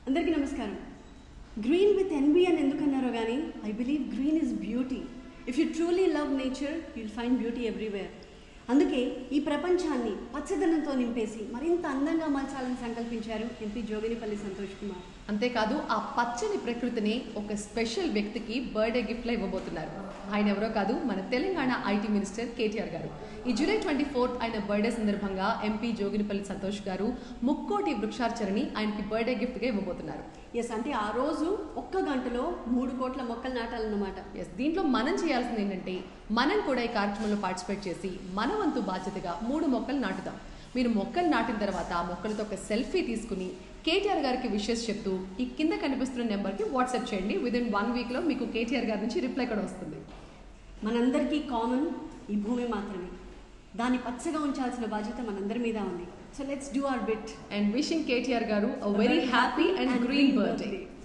అందరికీ నమస్కారం green with NB అని ఎందుకన్నారో కానీ I believe green is beauty if you truly love nature you'll find beauty everywhere అందుకే ఈ ప్రపంచాన్ని పచ్చదనంతో నింపేసి మరింత అందంగా మలచాలని సంకల్పించారు ఎంపీ జోగినిపల్లి సంతోష్ కుమార్ అంతేకాదు ఆ పచ్చని ప్రకృతిని ఒక స్పెషల్ వ్యక్తికి బర్త్డే గిఫ్ట్లో ఇవ్వబోతున్నారు ఆయన ఎవరో కాదు మన తెలంగాణ ఐటీ మినిస్టర్ కేటీఆర్ గారు ఈ జూలై ట్వంటీ ఫోర్త్ ఆయన బర్త్డే సందర్భంగా ఎంపీ జోగినిపల్లి సంతోష్ గారు ముక్కోటి వృక్షార్చనని ఆయనకి బర్త్డే గిఫ్ట్గా ఇవ్వబోతున్నారు ఎస్ అంటే ఆ రోజు ఒక్క గంటలో మూడు కోట్ల మొక్కలు నాటాలన్నమాట ఎస్ దీంట్లో మనం చేయాల్సింది ఏంటంటే మనం కూడా ఈ కార్యక్రమంలో పార్టిసిపేట్ చేసి మన వంతు బాధ్యతగా మూడు మొక్కలు నాటుదాం మీరు మొక్కలు నాటిన తర్వాత ఆ మొక్కలతో ఒక సెల్ఫీ తీసుకుని కేటీఆర్ గారికి విషెస్ చెప్తూ ఈ కింద కనిపిస్తున్న నెంబర్కి వాట్సాప్ చేయండి విద్ ఇన్ వన్ వీక్లో మీకు కేటీఆర్ గారి నుంచి రిప్లై కూడా వస్తుంది మనందరికీ కామన్ ఈ భూమి మాత్రమే దాన్ని పచ్చగా ఉంచాల్సిన బాధ్యత మనందరి మీద ఉంది so let's do our bit and wishing KTR గారు a very happy and green birthday